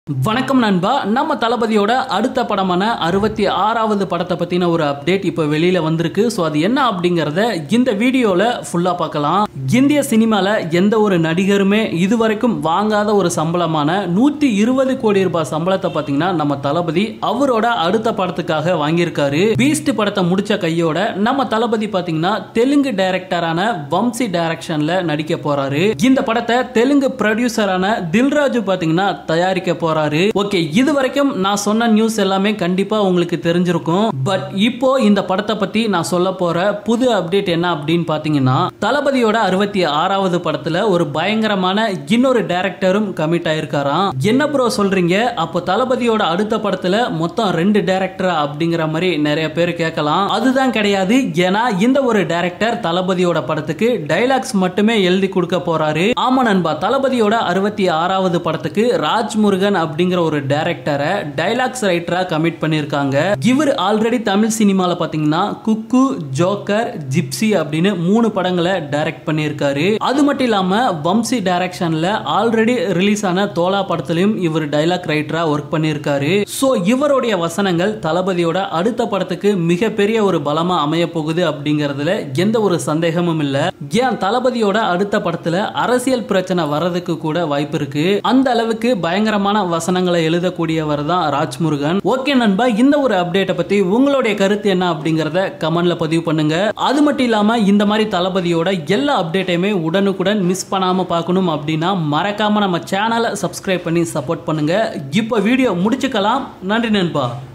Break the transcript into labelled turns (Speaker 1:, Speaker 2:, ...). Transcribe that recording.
Speaker 1: வணக்கம் நண்பா நம்ம தளபதியோட அடுத்த படமான அறுபத்தி ஆறாவது படத்தை பத்தின ஒரு அப்டேட் இப்போ வெளியில வந்திருக்கு ஸோ அது என்ன அப்படிங்கறத இந்த வீடியோல ஃபுல்லா பார்க்கலாம் இந்திய சினிமால எந்த ஒரு நடிகருமே இதுவரைக்கும் வாங்காத ஒரு சம்பளமான நூற்றி இருபது கோடி ரூபாய் சம்பளத்தை பார்த்தீங்கன்னா நம்ம தளபதி அவரோட அடுத்த படத்துக்காக வாங்கியிருக்காரு பீஸ்ட் படத்தை முடிச்ச கையோட நம்ம தளபதி பார்த்தீங்கன்னா தெலுங்கு டைரக்டரான வம்சி டைரக்ஷன்ல நடிக்க போறாரு இந்த படத்தை தெலுங்கு ப்ரொடியூசரான தில்ராஜு பார்த்தீங்கன்னா தயாரிக்க போறாரு ஓகே இது வரைக்கும் நான் சொன்ன நியூஸ் எல்லாமே கண்டிப்பா உங்களுக்கு தெரிஞ்சிருக்கும் பட் இப்போ இந்த படத்தை பத்தி நான் சொல்ல போற புது அப்டேட் என்ன அப்படின்னு பாத்தீங்கன்னா தளபதியோட அறுபத்தி ஆறாவது படத்துல ஒரு பயங்கரமான இன்னொரு டைரக்டரும் கமிட் ஆயிருக்காராம் என்ன ப்ரோ சொல்றீங்க அப்போ தளபதியோட அடுத்த படத்துல மொத்தம் ரெண்டு டைரக்டரா அப்படிங்கிற மாதிரி நிறைய பேர் கேட்கலாம் அதுதான் கிடையாது ஏன்னா இந்த ஒரு டைரக்டர் தளபதியோட படத்துக்கு டைலாக்ஸ் மட்டுமே எழுதி கொடுக்க போறாரு ஆமா நண்பா தளபதியோட அறுபத்தி ஆறாவது படத்துக்கு ராஜ்முருகன் அப்படிங்கிற ஒரு டைரக்டரை டைலாக்ஸ் ரைட்டரா கமிட் பண்ணிருக்காங்க இவர் ஆல்ரெடி தமிழ் சினிமால பாத்தீங்கன்னா குக்கு ஜோக்கர் ஜிப்சி அப்படின்னு மூணு படங்களை டைரக்ட் பண்ணியிருக்காரு அது மட்டும் இல்லாம வம்சி டைரக்ஷன்ல ஆல்ரெடி ரிலீஸ் ஆன தோலா படத்திலையும் இவர் டைலாக் ரைட்டரா ஒர்க் பண்ணியிருக்காரு சோ இவருடைய வசனங்கள் தளபதியோட அடுத்த படத்துக்கு மிகப்பெரிய ஒரு பலமா அமைய போகுது அப்படிங்கறதுல எந்த ஒரு சந்தேகமும் இல்ல ஏன் தளபதியோட அடுத்த படத்துல அரசியல் பிரச்சனை வர்றதுக்கு கூட வாய்ப்பு இருக்கு அந்த அளவுக்கு பயங்கரமான வசனங்களை எழுதக்கூடியவர் தான் ராஜ்முருகன் ஓகே நண்பா இந்த ஒரு அப்டேட்டை பத்தி உங்களுடைய கருத்து என்ன அப்படிங்கறத கமெண்ட்ல பதிவு பண்ணுங்க அது மட்டும் இல்லாம இந்த மாதிரி தளபதியோட எல்லா அப்டேட்டையுமே உடனுக்குடன் மிஸ் பண்ணாம பார்க்கணும் அப்படின்னா மறக்காம நம்ம சேனலை சப்ஸ்கிரைப் பண்ணி சப்போர்ட் பண்ணுங்க இப்போ வீடியோ முடிச்சுக்கலாம் நன்றி நண்பா